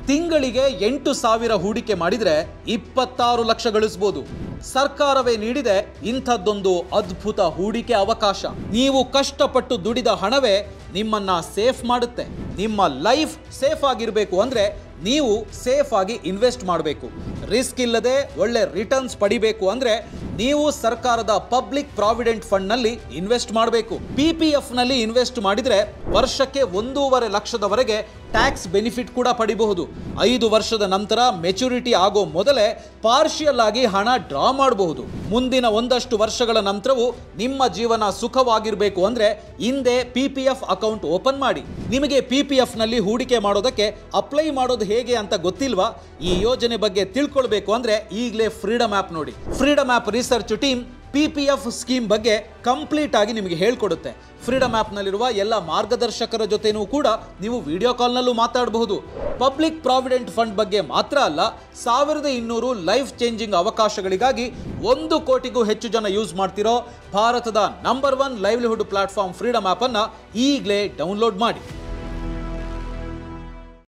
ತಿಂಗಳಿಗೆ ಎಂಟು ಸಾವಿರ ಹೂಡಿಕೆ ಮಾಡಿದ್ರೆ ಇಪ್ಪತ್ತಾರು ಲಕ್ಷ ಗಳಿಸ್ಬೋದು ಸರ್ಕಾರವೇ ನೀಡಿದೆ ಇಂಥದ್ದೊಂದು ಅದ್ಭುತ ಹೂಡಿಕೆ ಅವಕಾಶ ನೀವು ಕಷ್ಟಪಟ್ಟು ದುಡಿದ ಹಣವೇ ನಿಮ್ಮನ್ನ ಸೇಫ್ ಮಾಡುತ್ತೆ ನಿಮ್ಮ ಲೈಫ್ ಸೇಫ್ ಆಗಿರಬೇಕು ಅಂದ್ರೆ ನೀವು ಸೇಫ್ ಆಗಿ ಇನ್ವೆಸ್ಟ್ ಮಾಡಬೇಕು ರಿಸ್ಕ್ ಇಲ್ಲದೆ ಒಳ್ಳೆ ರಿಟರ್ನ್ಸ್ ಪಡಿಬೇಕು ಅಂದ್ರೆ ನೀವು ಸರ್ಕಾರದ ಪಬ್ಲಿಕ್ ಪ್ರಾವಿಡೆಂಟ್ ಫಂಡ್ ನಲ್ಲಿ ಇನ್ವೆಸ್ಟ್ ಮಾಡಬೇಕು ಪಿ ಪಿ ಎಫ್ ನಲ್ಲಿ ಇನ್ವೆಸ್ಟ್ ಮಾಡಿದ್ರೆ ವರ್ಷಕ್ಕೆ ಒಂದೂವರೆ ಲಕ್ಷದವರೆಗೆ ಟ್ಯಾಕ್ಸ್ ಬೆನಿಫಿಟ್ ಕೂಡ ಪಡಿಬಹುದು ಐದು ವರ್ಷದ ನಂತರ ಮೆಚುರಿಟಿ ಆಗೋ ಮೊದಲೇ ಪಾರ್ಷಿಯಲ್ ಆಗಿ ಹಣ ಡ್ರಾ ಮಾಡಬಹುದು ಮುಂದಿನ ಒಂದಷ್ಟು ವರ್ಷಗಳ ನಂತರವೂ ನಿಮ್ಮ ಜೀವನ ಸುಖವಾಗಿರಬೇಕು ಅಂದ್ರೆ ಹಿಂದೆ P P F account open ಮಾಡಿ ನಿಮಗೆ ಪಿ ಪಿ ಎಫ್ ನಲ್ಲಿ ಹೂಡಿಕೆ ಮಾಡೋದಕ್ಕೆ ಅಪ್ಲೈ ಮಾಡೋದು ಹೇಗೆ ಅಂತ ಗೊತ್ತಿಲ್ವಾ ಈ ಯೋಜನೆ ಬಗ್ಗೆ ತಿಳ್ಕೊಳ್ಬೇಕು ಅಂದ್ರೆ ಈಗಲೇ ಫ್ರೀಡಮ್ ಆ್ಯಪ್ ನೋಡಿ freedom app research team P P F scheme ಬಗ್ಗೆ ಕಂಪ್ಲೀಟ್ ಆಗಿ ನಿಮಗೆ ಹೇಳ್ಕೊಡುತ್ತೆ ಫ್ರೀಡಮ್ ಆ್ಯಪ್ನಲ್ಲಿರುವ ಎಲ್ಲ ಮಾರ್ಗದರ್ಶಕರ ಜೊತೆನೂ ಕೂಡ ನೀವು ವಿಡಿಯೋ ಕಾಲ್ನಲ್ಲೂ ಮಾತಾಡಬಹುದು ಪಬ್ಲಿಕ್ ಪ್ರಾವಿಡೆಂಟ್ ಫಂಡ್ ಬಗ್ಗೆ ಮಾತ್ರ ಅಲ್ಲ ಸಾವಿರದ ಇನ್ನೂರು ಲೈಫ್ ಚೇಂಜಿಂಗ್ ಅವಕಾಶಗಳಿಗಾಗಿ ಒಂದು ಕೋಟಿಗೂ ಹೆಚ್ಚು ಜನ ಯೂಸ್ ಮಾಡ್ತಿರೋ ಭಾರತದ number one livelihood platform freedom ಆ್ಯಪನ್ನು ಈಗಲೇ ಡೌನ್ಲೋಡ್ ಮಾಡಿ